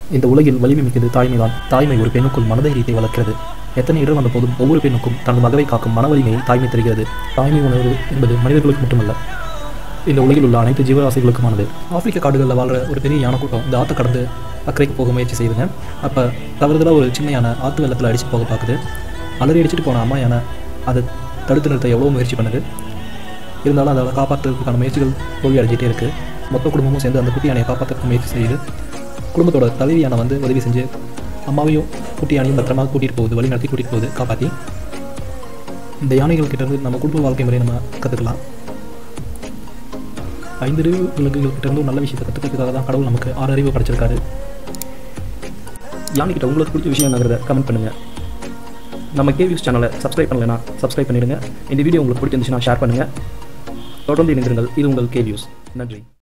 இந்த உலகில் வலிமை மிக்கது தாய்மைதான் தாய்மை ஒரு பெண்ணுக்குள் மனதைரியத்தை வளர்க்கிறது எத்தனை இடர் வந்த போதும் ஒவ்வொரு பெண்ணுக்கும் தனது மகவை காக்கும் மன வலிமையை தாய்மை தருகிறது தாய்மை உணர்வு என்பது மனிதர்களுக்கு மட்டுமல்ல இந்த உலகில் உள்ள அனைத்து ஜீவராசிகளுக்குமானது ஆப்பிரிக்க காடுகளில் வாழ்கிற ஒரு பெரிய யானை கூட்டம் இந்த ஆற்றை கடந்து அக்கறைக்கு போக முயற்சி செய்யுதுங்க அப்போ தவறுதலாக ஒரு சின்ன யானை ஆற்று வெள்ளத்தில் அடித்து போக பார்க்குது அலறி அடிச்சுட்டு போன அம்மா யானை அதை தடுத்து நிறுத்த எவ்வளோ முயற்சி பண்ணுது இருந்தாலும் அதை காப்பாற்றுறதுக்கான முயற்சிகள் தோல்வி அடைஞ்சிட்டே இருக்குது மொத்த குடும்பமும் சேர்ந்து அந்த குட்டி யானையை காப்பாற்றுறதுக்கு முயற்சி செய்யுது குடும்பத்தோட தலைவி யானை வந்து உதவி செஞ்சு அம்மாவையும் குட்டி யானையும் பத்திரமா கூட்டிகிட்டு போகுது வழி நடத்தி கூட்டிகிட்டு போகுது காப்பாற்றி இந்த யானைகள் கிட்ட இருந்து நம்ம குடும்ப வாழ்க்கை முறையை நம்ம கற்றுக்கலாம் ஐந்து அறிவு விலங்குகள் கிட்ட இருந்து ஒரு நல்ல விஷயத்தை கற்றுக்கிறதுக்காக தான் கடவுள் நமக்கு ஆறு அறிவு படைச்சிருக்காரு யானைக்கிட்ட உங்களுக்கு பிடிச்ச விஷயம் என்னங்கிறத கமெண்ட் பண்ணுங்கள் நம்ம கேவியூஸ் சேனலை சப்ஸ்கிரைப் பண்ணலைன்னா சப்ஸ்கிரைப் பண்ணிடுங்க இந்த வீடியோ உங்களுக்கு பிடிச்சிருந்துச்சுன்னா ஷேர் பண்ணுங்கள் தொடர்ந்து இணைந்திருங்கள் இது உங்கள் கேவியூஸ் நன்றி